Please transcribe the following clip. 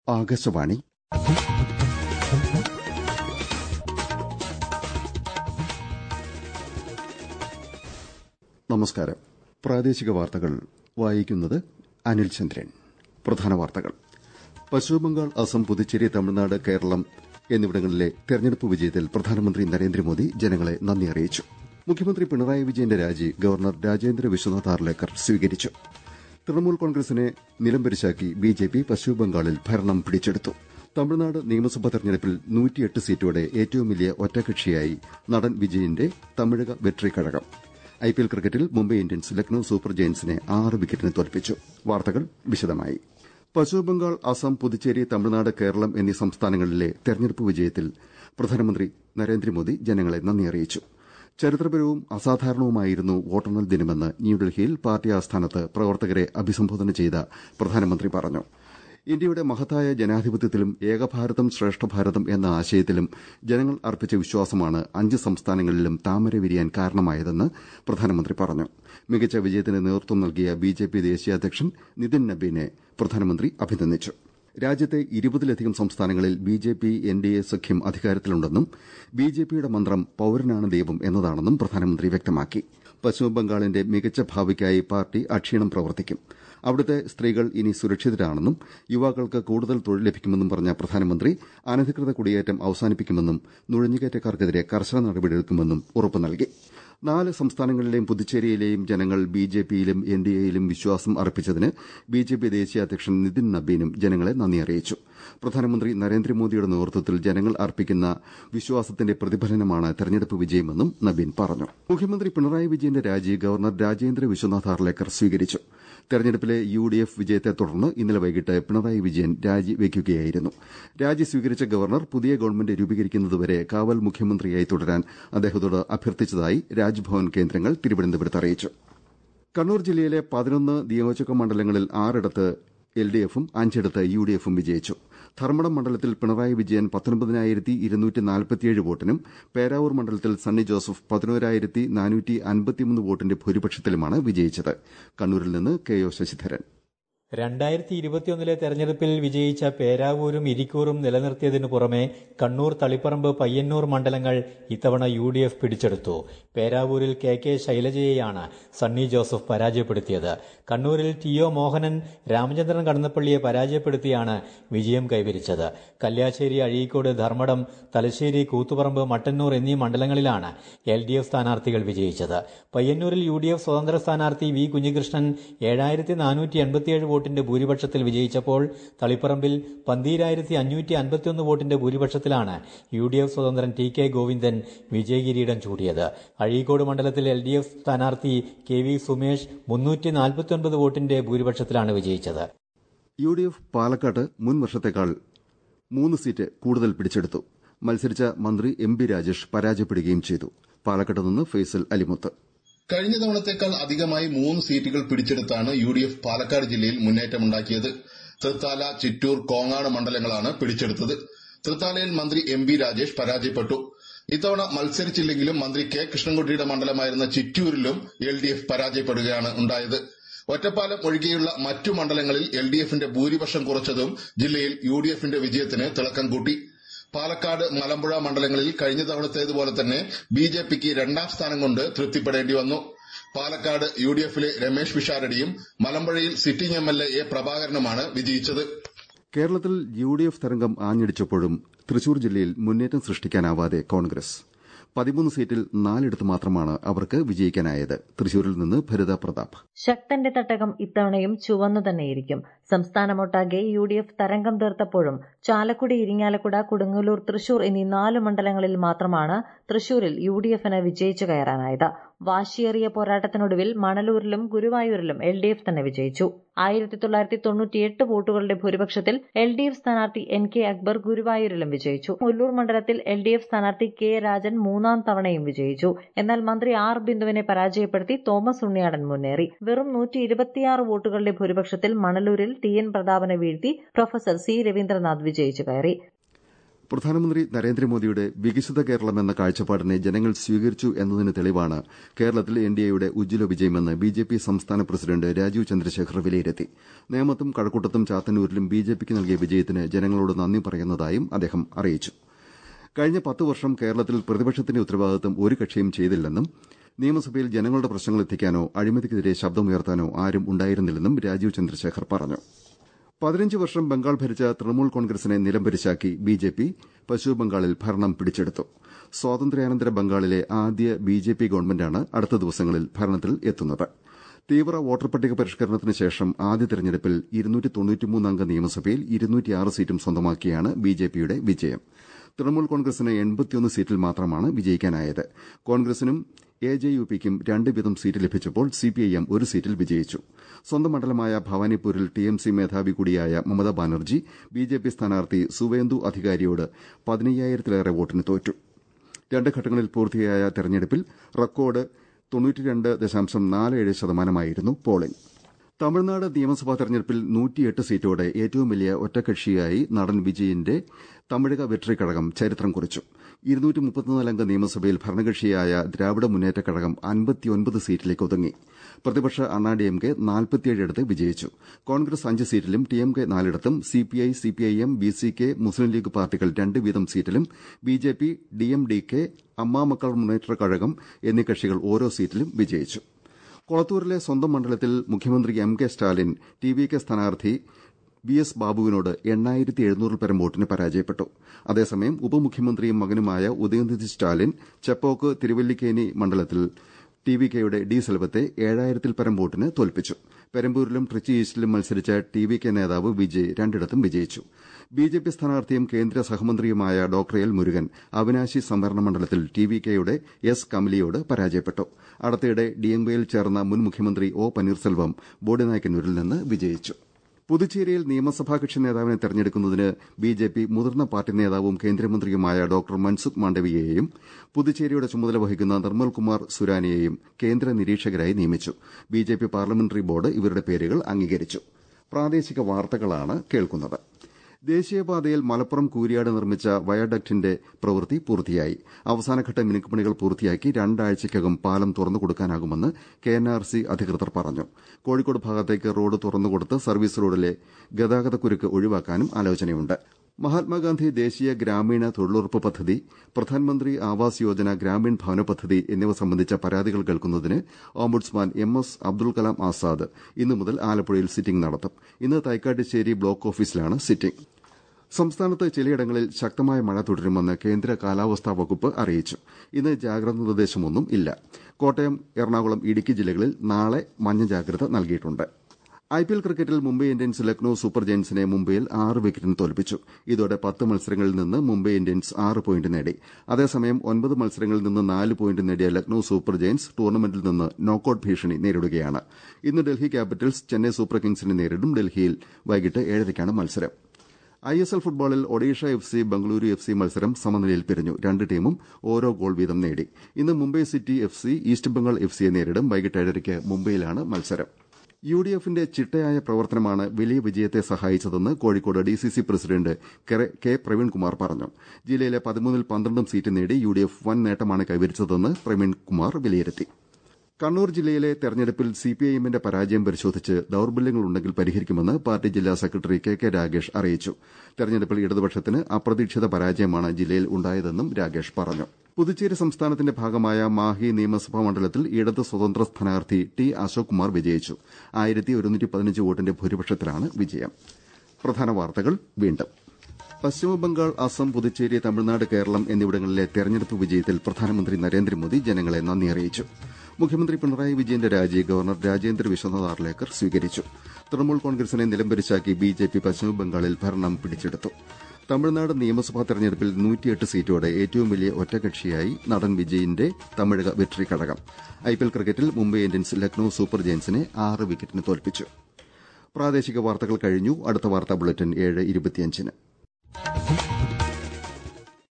ആകാശവാണി നമസ്കാരം പ്രാദേശിക വാർത്തകൾ വായിക്കുന്നത് അനിൽ ചന്ദ്രൻ പ്രധാന വാർത്തകൾ പശ്ചിമബംഗാൾ അസം പുതുച്ചേരി തമിഴ്നാട് കേരളം എന്നിവിടങ്ങളിലെ തെരഞ്ഞെടുപ്പ് വിജയത്തിൽ പ്രധാനമന്ത്രി നരേന്ദ്രമോദി ജനങ്ങളെ നന്ദി അറിയിച്ചു മുഖ്യമന്ത്രി പിണറായി വിജയന്റെ രാജി ഗവർണർ രാജേന്ദ്ര വിശ്വനാഥ് ആർലേക്കർ സ്വീകരിച്ചു തൃണമൂൽ കോൺഗ്രസിനെ നിലംപരിശാക്കി ബിജെപി പശ്ചിമബംഗാളിൽ ഭരണം പിടിച്ചെടുത്തു തമിഴ്നാട് നിയമസഭാ തെരഞ്ഞെടുപ്പിൽ നൂറ്റിയെട്ട് സീറ്റോടെ ഏറ്റവും വലിയ ഒറ്റകക്ഷിയായി നടൻ വിജയന്റെ തമിഴക വെട്രി കഴകം ഐപിഎൽ ക്രിക്കറ്റിൽ മുംബൈ ഇന്ത്യൻസ് ലക്നൌ സൂപ്പർ ജയന്റ്സിനെ ആറ് വിക്കറ്റിന് തോൽപ്പിച്ചു വാർത്തകൾ വിശദമായി പശ്ചിമബംഗാൾ അസം പുതുച്ചേരി തമിഴ്നാട് കേരളം എന്നീ സംസ്ഥാനങ്ങളിലെ തെരഞ്ഞെടുപ്പ് വിജയത്തിൽ പ്രധാനമന്ത്രി നരേന്ദ്രമോദി ജനങ്ങളെ നന്ദി അറിയിച്ചു ചരിത്രപരവും അസാധാരണവുമായിരുന്നു വോട്ടെണ്ണൽ ദിനമെന്ന് ന്യൂഡൽഹിയിൽ പാർട്ടി ആസ്ഥാനത്ത് പ്രവർത്തകരെ അഭിസംബോധന ചെയ്ത പ്രധാനമന്ത്രി പറഞ്ഞു ഇന്ത്യയുടെ മഹത്തായ ജനാധിപത്യത്തിലും ഏകഭാരതം ശ്രേഷ്ഠഭാരതം എന്ന ആശയത്തിലും ജനങ്ങൾ അർപ്പിച്ച വിശ്വാസമാണ് അഞ്ച് സംസ്ഥാനങ്ങളിലും താമര വിരിയാൻ കാരണമായതെന്ന് പ്രധാനമന്ത്രി പറഞ്ഞു മികച്ച വിജയത്തിന് നേതൃത്വം നൽകിയ ബിജെപി ദേശീയ അധ്യക്ഷൻ നിതിൻ നബീനെ പ്രധാനമന്ത്രി അഭിനന്ദിച്ചു രാജ്യത്തെ ഇരുപതിലധികം സംസ്ഥാനങ്ങളിൽ ബിജെപി എൻഡിഎ സഖ്യം അധികാരത്തിലുണ്ടെന്നും ബിജെപിയുടെ മന്ത്രം പൌരനാണ് ദൈവം എന്നതാണെന്നും പ്രധാനമന്ത്രി വ്യക്തമാക്കി പശ്ചിമബംഗാളിന്റെ മികച്ച ഭാവിക്കായി പാർട്ടി അക്ഷീണം പ്രവർത്തിക്കും അവിടുത്തെ സ്ത്രീകൾ ഇനി സുരക്ഷിതരാണെന്നും യുവാക്കൾക്ക് കൂടുതൽ തൊഴിൽ ലഭിക്കുമെന്നും പറഞ്ഞ പ്രധാനമന്ത്രി അനധികൃത കുടിയേറ്റം അവസാനിപ്പിക്കുമെന്നും നുഴഞ്ഞുകയറ്റക്കാർക്കെതിരെ കർശന നടപടിയെടുക്കുമെന്നും ഉറപ്പു നൽകി നാല് സംസ്ഥാനങ്ങളിലെയും പുതുച്ചേരിയിലെയും ജനങ്ങൾ ബിജെപിയിലും എൻഡിഎയിലും വിശ്വാസം അർപ്പിച്ചതിന് ബിജെപി ദേശീയ അധ്യക്ഷൻ നിതിൻ നബീനും ജനങ്ങളെ നന്ദി അറിയിച്ചു പ്രധാനമന്ത്രി നരേന്ദ്രമോദിയുടെ നേതൃത്വത്തിൽ ജനങ്ങൾ അർപ്പിക്കുന്ന വിശ്വാസത്തിന്റെ പ്രതിഫലനമാണ് തെരഞ്ഞെടുപ്പ് വിജയമെന്നും നബീൻ പറഞ്ഞു മുഖ്യമന്ത്രി പിണറായി വിജയന്റെ രാജി ഗവർണർ രാജേന്ദ്ര വിശ്വനാഥ് ആർലേക്കർ സ്വീകരിച്ചു തെരഞ്ഞെടുപ്പിലെ യു ഡി എഫ് വിജയത്തെ തുടർന്ന് ഇന്നലെ വൈകിട്ട് പിണറായി വിജയൻ രാജി വയ്ക്കുകയായിരുന്നു രാജി സ്വീകരിച്ച ഗവർണർ പുതിയ ഗവൺമെന്റ് രൂപീകരിക്കുന്നതുവരെ കാവൽ മുഖ്യമന്ത്രിയായി തുടരാൻ അദ്ദേഹത്തോട് അഭ്യർത്ഥിച്ചതായി രാജ്ഭവൻ കേന്ദ്രങ്ങൾ തിരുവനന്തപുരത്ത് അറിയിച്ചു കണ്ണൂർ ജില്ലയിലെ പതിനൊന്ന് നിയോജക മണ്ഡലങ്ങളിൽ ആറിടത്ത് എൽ ഡി എഫും അഞ്ചിടത്ത് യു ഡി എഫും വിജയിച്ചു ധർമ്മടം മണ്ഡലത്തിൽ പിണറായി വിജയൻ പത്തൊൻപതിനായിരത്തി ഇരുന്നൂറ്റി നാൽപ്പത്തിയേഴ് വോട്ടിനും പേരാവൂർ മണ്ഡലത്തിൽ സണ്ണി ജോസഫ് പതിനോരായിരത്തി നാനൂറ്റി അൻപത്തിമൂന്ന് വോട്ടിന്റെ ഭൂരിപക്ഷത്തിലുമാണ് വിജയിച്ചത് കണ്ണൂരിൽ നിന്ന് കെ ഒ ശശിധരൻ രണ്ടായിരത്തി ഇരുപത്തിയൊന്നിലെ തെരഞ്ഞെടുപ്പിൽ വിജയിച്ച പേരാവൂരും ഇരിക്കൂറും നിലനിർത്തിയതിനു പുറമെ കണ്ണൂർ തളിപ്പറമ്പ് പയ്യന്നൂർ മണ്ഡലങ്ങൾ ഇത്തവണ യു ഡി എഫ് പിടിച്ചെടുത്തു പേരാവൂരിൽ കെ കെ ശൈലജയെയാണ് സണ്ണി ജോസഫ് പരാജയപ്പെടുത്തിയത് കണ്ണൂരിൽ ടി ഒ മോഹനൻ രാമചന്ദ്രൻ കടന്നപ്പള്ളിയെ പരാജയപ്പെടുത്തിയാണ് വിജയം കൈവരിച്ചത് കല്യാശ്ശേരി അഴീക്കോട് ധർമ്മടം തലശ്ശേരി കൂത്തുപറമ്പ് മട്ടന്നൂർ എന്നീ മണ്ഡലങ്ങളിലാണ് എൽ ഡി എഫ് സ്ഥാനാർത്ഥികൾ വിജയിച്ചത് പയ്യന്നൂരിൽ യു ഡി എഫ് സ്വതന്ത്ര സ്ഥാനാർത്ഥി വി കുഞ്ഞികൃഷ്ണൻ ഏഴായിരത്തി നാനൂറ്റി എൺപത്തിയേഴ് വോട്ടിന്റെ ഭൂരിപക്ഷത്തിൽ വിജയിച്ചപ്പോൾ തളിപ്പറമ്പിൽ പന്തീരായിരത്തി അഞ്ഞൂറ്റി അൻപത്തിയൊന്ന് വോട്ടിന്റെ ഭൂരിപക്ഷത്തിലാണ് യു ഡി എഫ് സ്വതന്ത്രൻ ടി കെ ഗോവിന്ദൻ വിജയകിരീടം ചൂടിയത് അഴീക്കോട് മണ്ഡലത്തിൽ എൽ ഡി എഫ് സ്ഥാനാർത്ഥി കെ വി സുമേഷ് മുന്നൂറ്റി നാൽപ്പത്തിയൊൻപത് വോട്ടിന്റെ ഭൂരിപക്ഷത്തിലാണ് വിജയിച്ചത് യു ഡി എഫ് പാലക്കാട്ട് മുൻ വർഷത്തേക്കാൾ മൂന്ന് സീറ്റ് കൂടുതൽ പിടിച്ചെടുത്തു മത്സരിച്ച മന്ത്രി എം ബി രാജേഷ് പരാജയപ്പെടുകയും ചെയ്തു പാലക്കാട്ട് നിന്ന് ഫൈസൽ അലിമുത്ത് കഴിഞ്ഞ തവണത്തേക്കാൾ അധികമായി മൂന്ന് സീറ്റുകൾ പിടിച്ചെടുത്താണ് യു ഡി എഫ് പാലക്കാട് ജില്ലയിൽ മുന്നേറ്റമുണ്ടാക്കിയത് തൃത്താല ചിറ്റൂർ കോങ്ങാട് മണ്ഡലങ്ങളാണ് പിടിച്ചെടുത്തത് തൃത്താലയിൽ മന്ത്രി എം ബി രാജേഷ് പരാജയപ്പെട്ടു ഇത്തവണ മത്സരിച്ചില്ലെങ്കിലും മന്ത്രി കെ കൃഷ്ണൻകുട്ടിയുടെ മണ്ഡലമായിരുന്ന ചിറ്റൂരിലും എൽ ഡി എഫ് പരാജയപ്പെടുകയാണ് ഉണ്ടായത് ഒറ്റപ്പാലം ഒഴികെയുള്ള മറ്റു മണ്ഡലങ്ങളിൽ എൽ ഡി എഫിന്റെ ഭൂരിപക്ഷം കുറച്ചതും ജില്ലയിൽ യു ഡി എഫിന്റെ വിജയത്തിന് തിളക്കം കൂട്ടി പാലക്കാട് മലമ്പുഴ മണ്ഡലങ്ങളിൽ കഴിഞ്ഞ തവണത്തേതുപോലെ തന്നെ ബി ജെ പിക്ക് രണ്ടാം സ്ഥാനം കൊണ്ട് തൃപ്തിപ്പെടേണ്ടി വന്നു പാലക്കാട് യു ഡി എഫിലെ രമേശ് പിഷാരടിയും മലമ്പുഴയിൽ സിറ്റിംഗ് എം എൽ എ പ്രഭാകരനുമാണ് വിജയിച്ചത് കേരളത്തിൽ യു ഡി എഫ് തരംഗം ആഞ്ഞടിച്ചപ്പോഴും തൃശൂർ ജില്ലയിൽ മുന്നേറ്റം സൃഷ്ടിക്കാനാവാതെ കോൺഗ്രസ് പതിമൂന്ന് സീറ്റിൽ നാലിടത്ത് മാത്രമാണ് അവർക്ക് വിജയിക്കാനായത് തൃശൂരിൽ നിന്ന് ഭരിത പ്രതാപ് ശക്തന്റെ തട്ടകം ഇത്തവണയും ചുവന്നു തന്നെയിരിക്കും സംസ്ഥാനമൊട്ടാകെ യു ഡി എഫ് തരംഗം തീർത്തപ്പോഴും ചാലക്കുടി ഇരിങ്ങാലക്കുട കൊടുങ്ങല്ലൂർ തൃശൂർ എന്നീ നാല് മണ്ഡലങ്ങളിൽ മാത്രമാണ് തൃശൂരിൽ യു ഡി എഫിന് വിജയിച്ചു കയറാനായത് വാശിയേറിയ പോരാട്ടത്തിനൊടുവിൽ മണലൂരിലും ഗുരുവായൂരിലും എൽ ഡി എഫ് തന്നെ വിജയിച്ചു ആയിരത്തി തൊള്ളായിരത്തി തൊണ്ണൂറ്റിയെട്ട് വോട്ടുകളുടെ ഭൂരിപക്ഷത്തിൽ എൽ ഡി എഫ് സ്ഥാനാർത്ഥി എൻ കെ അക്ബർ ഗുരുവായൂരിലും വിജയിച്ചു മുല്ലൂർ മണ്ഡലത്തിൽ എൽ ഡി എഫ് സ്ഥാനാർത്ഥി കെ രാജൻ മൂന്നാം തവണയും വിജയിച്ചു എന്നാൽ മന്ത്രി ആർ ബിന്ദുവിനെ പരാജയപ്പെടുത്തി തോമസ് ഉണ്ണിയാടൻ മുന്നേറി വെറും നൂറ്റി ഇരുപത്തിയാറ് വോട്ടുകളുടെ ഭൂരിപക്ഷത്തിൽ മണലൂരിൽ ടി എൻ പ്രതാപനെ വീഴ്ത്തി പ്രൊഫസർ സി രവീന്ദ്രനാഥ് വിജയിച്ചു കയറി പ്രധാനമന്ത്രി നരേന്ദ്രമോദിയുടെ വികസിത കേരളം എന്ന കാഴ്ചപ്പാടിനെ ജനങ്ങൾ സ്വീകരിച്ചു എന്നതിന് തെളിവാണ് കേരളത്തിൽ എൻഡിഎയുടെ ഉജ്ജ്വല വിജയമെന്ന് ബിജെപി സംസ്ഥാന പ്രസിഡന്റ് രാജീവ് ചന്ദ്രശേഖർ വിലയിരുത്തി നേമത്തും കഴക്കൂട്ടത്തും ചാത്തന്നൂരിലും ബിജെപിക്ക് നൽകിയ വിജയത്തിന് ജനങ്ങളോട് നന്ദി പറയുന്നതായും അദ്ദേഹം അറിയിച്ചു കഴിഞ്ഞ പത്ത് വർഷം കേരളത്തിൽ പ്രതിപക്ഷത്തിന്റെ ഉത്തരവാദിത്തം ഒരു കക്ഷിയും ചെയ്തില്ലെന്നും നിയമസഭയിൽ ജനങ്ങളുടെ പ്രശ്നങ്ങൾ എത്തിക്കാനോ അഴിമതിക്കെതിരെ ശബ്ദമുയർത്താനോ ആരും ഉണ്ടായിരുന്നില്ലെന്നും രാജീവ് ചന്ദ്രശേഖർ പറഞ്ഞു പതിനഞ്ച് വർഷം ബംഗാൾ ഭരിച്ച തൃണമൂൽ കോൺഗ്രസിനെ നിലംപരിശാക്കി ബിജെപി പശ്ചിമബംഗാളിൽ ഭരണം പിടിച്ചെടുത്തു സ്വാതന്ത്ര്യാനന്തര ബംഗാളിലെ ആദ്യ ബിജെപി ഗവൺമെന്റാണ് അടുത്ത ദിവസങ്ങളിൽ ഭരണത്തിൽ എത്തുന്നത് തീവ്ര വോട്ടർ പട്ടിക പരിഷ്കരണത്തിന് ശേഷം ആദ്യ തെരഞ്ഞെടുപ്പിൽ അംഗ നിയമസഭയിൽ സീറ്റും സ്വന്തമാക്കിയാണ് ബിജെപിയുടെ വിജയം തൃണമൂൽ കോൺഗ്രസിന് എൺപത്തിയൊന്ന് സീറ്റിൽ മാത്രമാണ് വിജയിക്കാനായത് കോൺഗ്രസിനും എ ജെ യു പിക്കും രണ്ട് വീതം സീറ്റ് ലഭിച്ചപ്പോൾ സിപിഐഎം ഒരു സീറ്റിൽ വിജയിച്ചു സ്വന്തം മണ്ഡലമായ ഭവാനിപ്പൂരിൽ ടിഎംസി മേധാവി കൂടിയായ മമതാ ബാനർജി ബിജെപി സ്ഥാനാർത്ഥി സുവേന്ദു അധികാരിയോട് പതിനയ്യായിരത്തിലേറെ വോട്ടിന് തോറ്റു രണ്ട് ഘട്ടങ്ങളിൽ പൂർത്തിയായ തെരഞ്ഞെടുപ്പിൽ റെക്കോർഡ് തൊണ്ണൂറ്റിരണ്ട് ദശാംശം നാല് ഏഴ് ശതമാനമായിരുന്നു പോളിംഗ് തമിഴ്നാട് നിയമസഭാ തെരഞ്ഞെടുപ്പിൽ നൂറ്റിയെട്ട് സീറ്റോടെ ഏറ്റവും വലിയ ഒറ്റകക്ഷിയായി നടൻ വിജയന്റെ തമിഴക വെട്രി കഴകം ചരിത്രം കുറിച്ചു അംഗ നിയമസഭയിൽ ഭരണകക്ഷിയായ ദ്രാവിഡ മുന്നേറ്റ കഴകം അൻപത്തിയൊൻപത് സീറ്റിലേക്ക് ഒതുങ്ങി പ്രതിപക്ഷ അണ്ണാ ഡിഎംകെ നാൽപ്പത്തിയേഴിടത്ത് വിജയിച്ചു കോൺഗ്രസ് അഞ്ച് സീറ്റിലും ടിഎംകെ നാലിടത്തും CPI CPIM VCK Muslim League പാർട്ടികൾ രണ്ട് വീതം സീറ്റിലും ബിജെപി ഡിഎംഡികെ അമ്മാമക്കൾ മുന്നേറ്റ കഴകം എന്നീ കക്ഷികൾ ഓരോ സീറ്റിലും വിജയിച്ചു കൊളത്തൂരിലെ സ്വന്തം മണ്ഡലത്തിൽ മുഖ്യമന്ത്രി M K Stalin T V K സ്ഥാനാർത്ഥി വി എസ് ബാബുവിനോട് എണ്ണായിരത്തി എഴുന്നൂറിൽ പരം വോട്ടിന് പരാജയപ്പെട്ടു അതേസമയം ഉപമുഖ്യമന്ത്രിയും മകനുമായ ഉദയനിധി സ്റ്റാലിൻ ചെപ്പോക്ക് തിരുവല്ലിക്കേനി മണ്ഡലത്തിൽ ടി വി കെയുടെ ഡി സെൽവത്തെ ഏഴായിരത്തിൽ പരം വോട്ടിന് തോൽപ്പിച്ചു പെരമ്പൂരിലും ട്രിച്ചി ഈസ്റ്റിലും മത്സരിച്ച ടി വി കെ നേതാവ് വിജയ് രണ്ടിടത്തും വിജയിച്ചു ബിജെപി സ്ഥാനാർത്ഥിയും കേന്ദ്ര സഹമന്ത്രിയുമായ ഡോക്ടർ എൽ മുരുകൻ അവിനാശി സംവരണ മണ്ഡലത്തിൽ ടി വി കെയുടെ എസ് കമലിയോട് പരാജയപ്പെട്ടു അടുത്തിടെ ഡിഎംകെയിൽ ചേർന്ന മുൻ മുഖ്യമന്ത്രി ഒ പന്നീർസെൽവം ബോഡിനായ്ക്കന്നൂരിൽ നിന്ന് വിജയിച്ചു പുതുച്ചേരിയിൽ നിയമസഭാ കക്ഷി നേതാവിനെ തെരഞ്ഞെടുക്കുന്നതിന് ബിജെപി മുതിർന്ന പാർട്ടി നേതാവും കേന്ദ്രമന്ത്രിയുമായ ഡോക്ടർ മൻസുഖ് മാണ്ഡവ്യയെയും പുതുച്ചേരിയുടെ ചുമതല വഹിക്കുന്ന നിർമ്മൽകുമാർ സുരാനെയെയും കേന്ദ്ര നിരീക്ഷകരായി നിയമിച്ചു ബിജെപി പാർലമെന്ററി ബോർഡ് ഇവരുടെ പേരുകൾ അംഗീകരിച്ചു പ്രാദേശിക വാർത്തകളാണ് കേൾക്കുന്നത് ദേശീയപാതയിൽ മലപ്പുറം കൂരിയാട് നിർമ്മിച്ച വയഡക്റ്റിന്റെ പ്രവൃത്തി പൂർത്തിയായി അവസാനഘട്ട മിനുക്കുപണികൾ പൂർത്തിയാക്കി രണ്ടാഴ്ചയ്ക്കകം പാലം തുറന്നുകൊടുക്കാനാകുമെന്ന് കെഎൻആർസി അധികൃതർ പറഞ്ഞു കോഴിക്കോട് ഭാഗത്തേക്ക് റോഡ് തുറന്നുകൊടുത്ത് സർവീസ് റോഡിലെ ഗതാഗതക്കുരുക്ക് ഒഴിവാക്കാനും ആലോചനയുണ്ട് മഹാത്മാഗാന്ധി ദേശീയ ഗ്രാമീണ തൊഴിലുറപ്പ് പദ്ധതി പ്രധാനമന്ത്രി ആവാസ് യോജന ഗ്രാമീൺ ഭവന പദ്ധതി എന്നിവ സംബന്ധിച്ച പരാതികൾ കേൾക്കുന്നതിന് ombudsman M S Abdul Kalam Azad ഇന്നു മുതൽ ആലപ്പുഴയിൽ സിറ്റിംഗ് നടത്തും ഇന്ന് തൈക്കാട്ടുശ്ശേരി ബ്ലോക്ക് ഓഫീസിലാണ് സിറ്റിംഗ് സംസ്ഥാനത്ത് ചിലയിടങ്ങളിൽ ശക്തമായ മഴ തുടരുമെന്ന് കേന്ദ്ര കാലാവസ്ഥാ വകുപ്പ് അറിയിച്ചു ഇന്ന് ജാഗ്രതാ നിർദ്ദേശമൊന്നും ഇല്ല കോട്ടയം എറണാകുളം ഇടുക്കി ജില്ലകളിൽ നാളെ മഞ്ഞ ജാഗ്രത നൽകിയിട്ടുണ്ട് ഐപിഎൽ ക്രിക്കറ്റിൽ മുംബൈ ഇന്ത്യൻസ് ലക്നൌ സൂപ്പർ ജയന്റ്സിനെ മുംബൈയിൽ ആറ് വിക്കറ്റിന് തോൽപ്പിച്ചു ഇതോടെ പത്ത് മത്സരങ്ങളിൽ നിന്ന് മുംബൈ ഇന്ത്യൻസ് ആറ് പോയിന്റ് നേടി അതേസമയം ഒൻപത് മത്സരങ്ങളിൽ നിന്ന് നാല് പോയിന്റ് നേടിയ ലക്നൌ സൂപ്പർ ജയന്റ്സ് ടൂർണമെന്റിൽ നിന്ന് നോക്കൌട്ട് ഭീഷണി നേരിടുകയാണ് ഇന്ന് ഡൽഹി ക്യാപിറ്റൽസ് ചെന്നൈ സൂപ്പർ കിങ്സിനെ നേരിടും ഡൽഹിയിൽ വൈകിട്ട് ഏഴരയ്ക്കാണ് മത്സരം ഐ എസ് എൽ ഫുട്ബോളിൽ Odisha F C Bengaluru F C മത്സരം സമനിലയിൽ പിരിഞ്ഞു രണ്ട് ടീമും ഓരോ ഗോൾ വീതം നേടി ഇന്ന് Mumbai City F C East Bengal F സിയെ നേരിടും വൈകിട്ട് ഏഴരയ്ക്ക് മുംബൈയിലാണ് മത്സരം യു ഡി എഫിന്റെ ചിട്ടയായ പ്രവർത്തനമാണ് വലിയ വിജയത്തെ സഹായിച്ചതെന്ന് Kozhikode D C C president K Praveenkumar പറഞ്ഞു ജില്ലയിലെ പതിമൂന്നിൽ പന്ത്രണ്ടും സീറ്റ് നേടി യു ഡി എഫ് വൻ നേട്ടമാണ് കൈവരിച്ചതെന്ന് പ്രവീൺകുമാർ വിലയിരുത്തി കണ്ണൂർ ജില്ലയിലെ തെരഞ്ഞെടുപ്പിൽ സിപിഐഎമ്മിന്റെ പരാജയം പരിശോധിച്ച് ദൌർബല്യങ്ങളുണ്ടെങ്കിൽ പരിഹരിക്കുമെന്ന് പാർട്ടി ജില്ലാ സെക്രട്ടറി കെ കെ രാഗേഷ് അറിയിച്ചു തെരഞ്ഞെടുപ്പിൽ ഇടതുപക്ഷത്തിന് അപ്രതീക്ഷിത പരാജയമാണ് ജില്ലയിൽ ഉണ്ടായതെന്നും രാഗേഷ് പറഞ്ഞു പുതുച്ചേരി സംസ്ഥാനത്തിന്റെ ഭാഗമായ മാഹി നിയമസഭാ മണ്ഡലത്തിൽ ഇടത് സ്വതന്ത്ര സ്ഥാനാർത്ഥി ടി അശോക് കുമാർ വിജയിച്ചു വോട്ടിന്റെ ഭൂരിപക്ഷത്തിലാണ് വിജയം പ്രധാന വാർത്തകൾ വീണ്ടും പശ്ചിമബംഗാൾ അസം പുതുച്ചേരി തമിഴ്നാട് കേരളം എന്നിവിടങ്ങളിലെ തെരഞ്ഞെടുപ്പ് വിജയത്തിൽ പ്രധാനമന്ത്രി നരേന്ദ്രമോദി ജനങ്ങളെ നന്ദി അറിയിച്ചു മുഖ്യമന്ത്രി പിണറായി വിജയന്റെ രാജി ഗവർണർ രാജേന്ദ്ര വിശ്വനാഥ് ആർലേക്കർ സ്വീകരിച്ചു തൃണമൂൽ കോൺഗ്രസിനെ നിലംപരിശാക്കി ബിജെപി പശ്ചിമബംഗാളിൽ ഭരണം പിടിച്ചെടുത്തു തമിഴ്നാട് നിയമസഭാ തെരഞ്ഞെടുപ്പിൽ നൂറ്റിയെട്ട് സീറ്റോടെ ഏറ്റവും വലിയ ഒറ്റകക്ഷിയായി നടൻ വിജയിന്റെ തമിഴക വെട്രി കഴകം ഐപിഎൽ ക്രിക്കറ്റിൽ മുംബൈ ഇന്ത്യൻസ് ലക്നൌ സൂപ്പർ ജയൻസിനെ ആറ് വിക്കറ്റിന് തോൽപ്പിച്ചു പ്രാദേശിക വാർത്തകൾ കഴിഞ്ഞു അടുത്ത വാർത്താ ബുള്ളറ്റിൻ ഏഴ് ഇരുപത്തിയഞ്ചിന്